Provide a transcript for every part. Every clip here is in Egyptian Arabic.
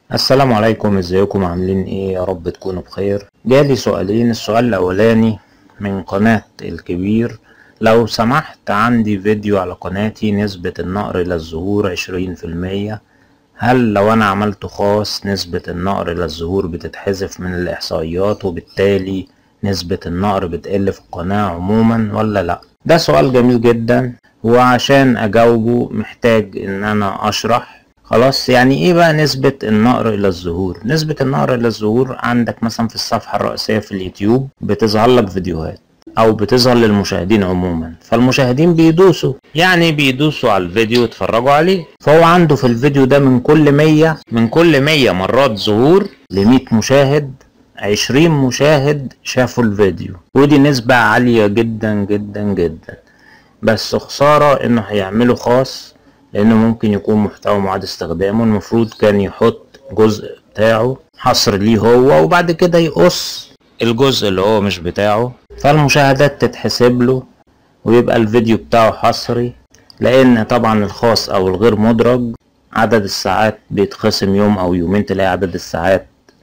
السلام عليكم ازيكم عاملين ايه يا رب تكونوا بخير جالي سؤالين السؤال الاولاني من قناة الكبير لو سمحت عندي فيديو على قناتي نسبة النقر الى الظهور عشرين في المية هل لو انا عملته خاص نسبة النقر الى الظهور بتتحذف من الاحصائيات وبالتالي نسبة النقر بتقل في القناة عموما ولا لا ده سؤال جميل جدا وعشان اجاوبه محتاج ان انا اشرح خلاص يعني ايه بقى نسبة النقر الى الظهور نسبة النقر الى الظهور عندك مثلا في الصفحة الرئيسية في اليوتيوب بتظهر لك فيديوهات او بتظهر للمشاهدين عموما فالمشاهدين بيدوسوا يعني بيدوسوا على الفيديو يتفرجوا عليه فهو عنده في الفيديو ده من كل مية من كل مية مرات ظهور لمية مشاهد عشرين مشاهد شافوا الفيديو ودي نسبة عالية جدا جدا جدا بس خسارة انه هيعملوا خاص لانه ممكن يكون محتوى معاد استخدامه المفروض كان يحط جزء بتاعه حصر ليه هو وبعد كده يقص الجزء اللي هو مش بتاعه فالمشاهدات تتحسب له ويبقى الفيديو بتاعه حصري لان طبعا الخاص او الغير مدرج عدد الساعات بيتخصم يوم او يومين تلاقي عدد الساعات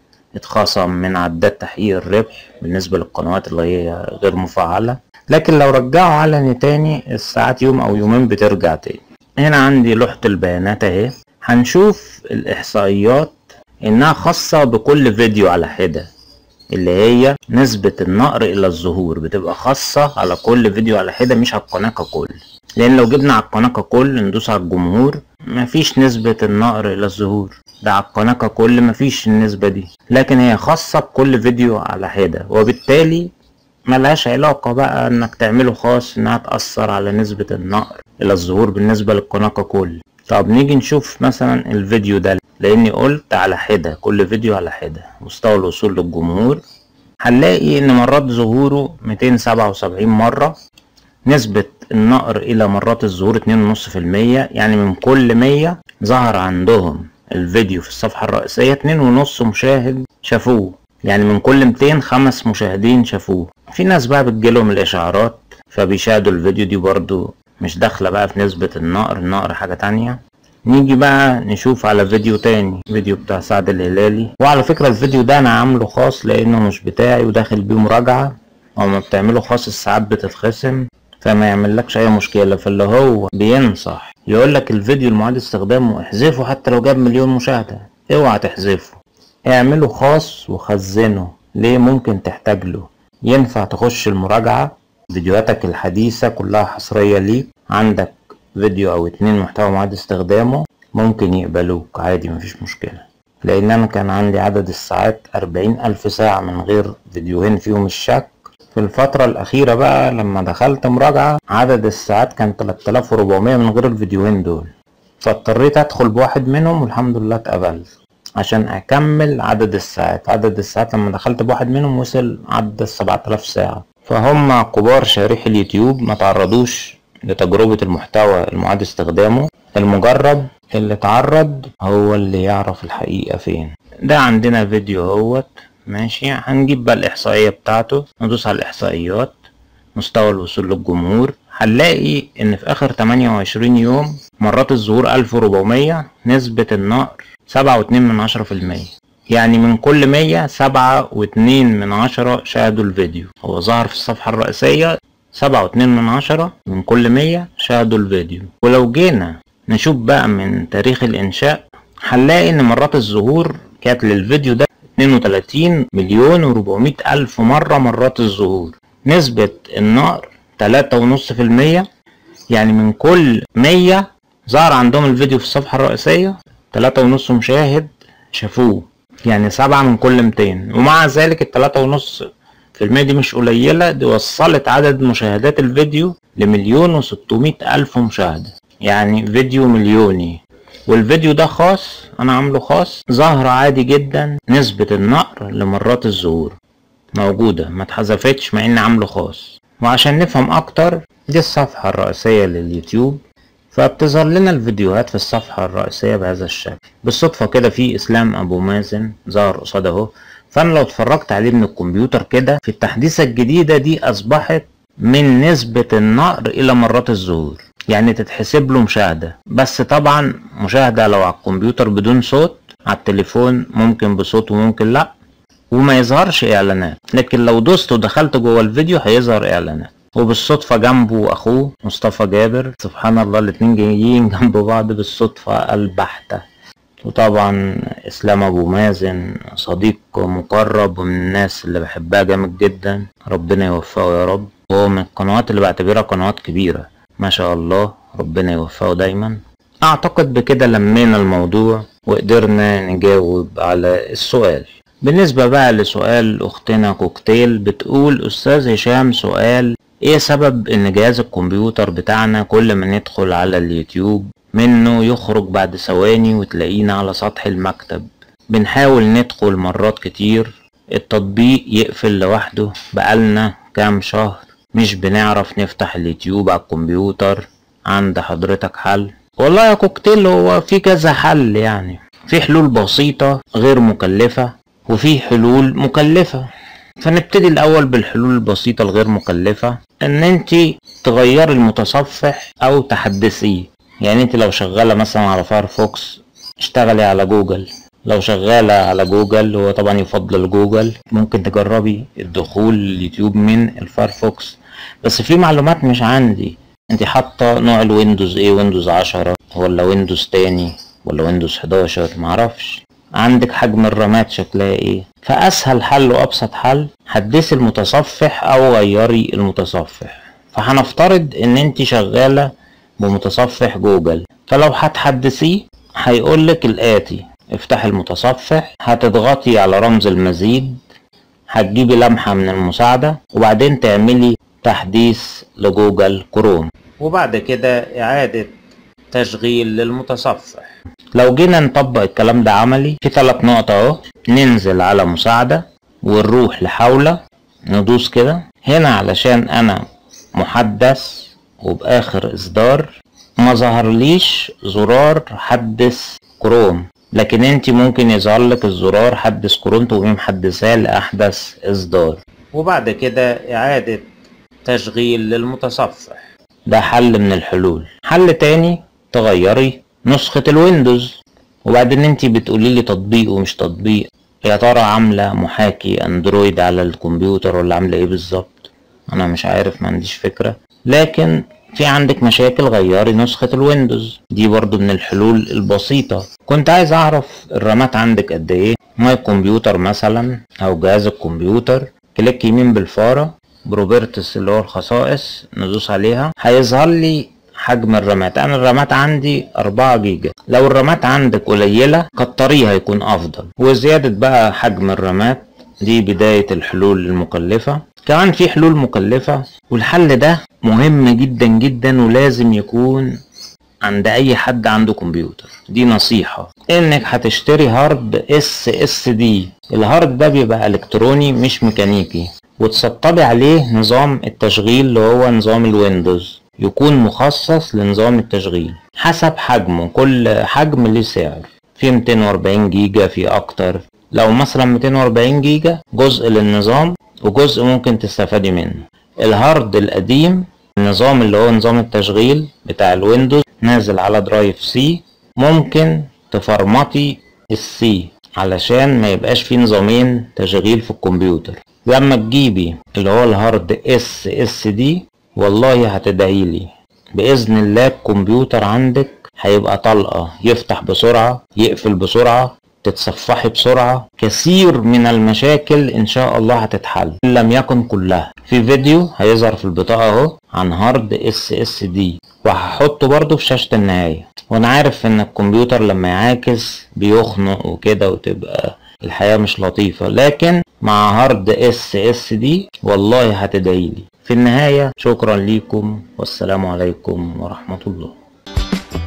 اتخصم من عداد تحقيق الربح بالنسبة للقنوات اللي هي غير مفعلة لكن لو رجعوا علني تاني الساعات يوم او يومين بترجع تاني هنا عندي لوحة البيانات اهي هنشوف الاحصائيات انها خاصة بكل فيديو على حدة اللي هي نسبة النقر الى الظهور بتبقى خاصة على كل فيديو على حدة مش على القناة ككل لان لو جبنا على القناة ككل ندوس على الجمهور مفيش نسبة النقر الى الظهور ده على القناة ككل مفيش النسبة دي لكن هي خاصة بكل فيديو على حدة وبالتالي ملهاش علاقة بقى انك تعمله خاص انها تأثر على نسبة النقر الى الظهور بالنسبة للقناة ككل طب نيجي نشوف مثلا الفيديو ده لاني قلت على حدة كل فيديو على حدة مستوى الوصول للجمهور هنلاقي ان مرات ظهوره 277 مرة نسبة النقر الى مرات الظهور 2.5% يعني من كل 100 ظهر عندهم الفيديو في الصفحة الرئيسية 2.5 مشاهد شافوه يعني من كل 200 خمس مشاهدين شافوه في ناس بقى بتجيلهم الاشعارات فبيشاهدوا الفيديو دي برضو مش داخلة بقى في نسبة النقر النقر حاجة تانية نيجي بقى نشوف على فيديو تاني فيديو بتاع سعد الهلالي وعلى فكرة الفيديو ده انا عامله خاص لانه مش بتاعي وداخل بيه مراجعة وما بتعمله خاص الساعات بتتخصم فما يعملكش اي مشكلة فاللي هو بينصح يقولك الفيديو المعاد استخدامه احذفه حتى لو جاب مليون مشاهدة اوعى تحذفه اعمله خاص وخزنه ليه ممكن تحتاج له ينفع تخش المراجعة فيديوهاتك الحديثة كلها حصرية ليك عندك فيديو او اتنين محتوى معاد استخدامه ممكن يقبلوك عادي مفيش مشكلة لان انا كان عندي عدد الساعات اربعين الف ساعة من غير فيديوهين فيهم الشك في الفترة الأخيرة بقى لما دخلت مراجعة عدد الساعات كان 3400 من غير الفيديوهين دول فاضطريت أدخل بواحد منهم والحمد لله اتقبلت عشان أكمل عدد الساعات عدد الساعات لما دخلت بواحد منهم وصل عدد السبعة آلاف ساعة فهم كبار شريح اليوتيوب ما تعرضوش لتجربة المحتوى المعاد استخدامه المجرب اللي اتعرض هو اللي يعرف الحقيقة فين ده عندنا فيديو اهوت ماشي هنجيب بقى الإحصائية بتاعته ندوس على الإحصائيات مستوى الوصول للجمهور هنلاقي إن في آخر 28 يوم مرات الظهور 1400 نسبة النقر سبعة واتنين من عشرة في المية يعني من كل مية سبعة واتنين من عشرة شاهدوا الفيديو هو ظهر في الصفحة الرئيسية سبعة واتنين من عشرة من كل مية شاهدوا الفيديو ولو جينا نشوف بقى من تاريخ الإنشاء هنلاقي إن مرات الظهور كانت للفيديو ده 32 مليون و400 ألف مرة مرات الظهور نسبة النقر تلاتة ونص في المية يعني من كل مية ظهر عندهم الفيديو في الصفحة الرئيسية تلاتة ونص مشاهد شافوه يعني سبعة من كل ميتين ومع ذلك التلاتة ونص في المية دي مش قليلة دي وصلت عدد مشاهدات الفيديو لمليون وستمائة ألف مشاهدة يعني فيديو مليوني والفيديو ده خاص انا عامله خاص ظهر عادي جدا نسبة النقر لمرات الظهور موجودة ما اتحذفتش مع اني عامله خاص وعشان نفهم اكتر دي الصفحة الرئيسية لليوتيوب فبتظهر لنا الفيديوهات في الصفحة الرئيسية بهذا الشكل بالصدفة كده في اسلام ابو مازن ظهر قصاد اهو فانا لو اتفرجت عليه من الكمبيوتر كده في التحديثة الجديدة دي اصبحت من نسبة النقر الى مرات الظهور يعني تتحسب له مشاهدة بس طبعا مشاهدة لو على الكمبيوتر بدون صوت على التليفون ممكن بصوت وممكن لا وما يظهرش اعلانات لكن لو دوست ودخلت جوه الفيديو هيظهر اعلانات وبالصدفة جنبه اخوه مصطفى جابر سبحان الله الاتنين جايين جنب بعض بالصدفة البحتة وطبعا اسلام ابو مازن صديق مقرب ومن الناس اللي بحبها جامد جدا ربنا يوفقه يا رب وهو من القنوات اللي بعتبرها قنوات كبيرة ما شاء الله ربنا يوفقه دايما اعتقد بكده لمينا الموضوع وقدرنا نجاوب على السؤال بالنسبة بقى لسؤال اختنا كوكتيل بتقول استاذ هشام سؤال ايه سبب ان جهاز الكمبيوتر بتاعنا كل ما ندخل على اليوتيوب منه يخرج بعد ثواني وتلاقينا على سطح المكتب بنحاول ندخل مرات كتير التطبيق يقفل لوحده بقالنا كام شهر مش بنعرف نفتح اليوتيوب على الكمبيوتر عند حضرتك حل والله يا كوكتيل هو في كذا حل يعني في حلول بسيطة غير مكلفة وفي حلول مكلفة فنبتدي الأول بالحلول البسيطة الغير مكلفة إن أنت تغيري المتصفح أو تحدثيه يعني أنت لو شغالة مثلا على فايرفوكس اشتغلي على جوجل لو شغالة على جوجل هو طبعا يفضل جوجل ممكن تجربي الدخول اليوتيوب من الفايرفوكس بس في معلومات مش عندي انت حاطة نوع الويندوز ايه ويندوز عشرة ولا ويندوز تاني ولا ويندوز 11 معرفش عندك حجم الرامات شكلها ايه فاسهل حل وابسط حل حدثي المتصفح او غيري المتصفح فهنفترض ان انت شغالة بمتصفح جوجل فلو هتحدثيه هيقولك الاتي افتحي المتصفح هتضغطي على رمز المزيد هتجيبي لمحة من المساعدة وبعدين تعملي تحديث لجوجل كروم وبعد كده إعادة تشغيل للمتصفح لو جينا نطبق الكلام ده عملي في ثلاث نقط اهو ننزل على مساعدة ونروح لحولة ندوس كده هنا علشان انا محدث وبآخر اصدار ما ظهرليش زرار حدث كروم لكن انت ممكن يظهر لك الزرار حدث كروم تقومي محدثاه لاحدث اصدار وبعد كده اعادة تشغيل للمتصفح ده حل من الحلول حل تاني تغيري نسخة الويندوز وبعدين انت بتقولي لي تطبيق ومش تطبيق يا ترى عاملة محاكي اندرويد على الكمبيوتر ولا عاملة ايه بالظبط انا مش عارف ما عنديش فكرة لكن في عندك مشاكل غيري نسخة الويندوز دي برضو من الحلول البسيطة كنت عايز اعرف الرامات عندك قد ايه ماي كمبيوتر مثلا او جهاز الكمبيوتر كليك يمين بالفارة بروبرتس اللي هو الخصائص ندوس عليها هيظهر لي حجم الرامات انا الرامات عندي 4 جيجا لو الرامات عندك قليلة كتريها هيكون افضل وزيادة بقى حجم الرامات دي بداية الحلول المكلفة كمان في حلول مكلفة والحل ده مهم جدا جدا ولازم يكون عند اي حد عنده كمبيوتر دي نصيحة انك هتشتري هارد اس اس دي الهارد ده بيبقى الكتروني مش ميكانيكي وتسطبي عليه نظام التشغيل اللي هو نظام الويندوز يكون مخصص لنظام التشغيل حسب حجمه كل حجم ليه سعر في 240 جيجا في اكتر لو مثلا 240 جيجا جزء للنظام وجزء ممكن تستفادي منه الهارد القديم النظام اللي هو نظام التشغيل بتاع الويندوز نازل على درايف سي ممكن تفرمطي السي علشان ما يبقاش فيه نظامين تشغيل في الكمبيوتر لما تجيبي اللي هو الهارد اس اس دي والله هتدعيلي باذن الله الكمبيوتر عندك هيبقى طلقه يفتح بسرعه يقفل بسرعه تتصفحي بسرعة كثير من المشاكل ان شاء الله هتتحل ان لم يكن كلها في فيديو هيظهر في البطاقة اهو عن هارد اس اس دي وهحطه برضو في شاشة النهاية وانا عارف ان الكمبيوتر لما يعاكس بيخنق وكده وتبقى الحياة مش لطيفة لكن مع هارد اس اس دي والله هتدعيلي في النهاية شكرا ليكم والسلام عليكم ورحمة الله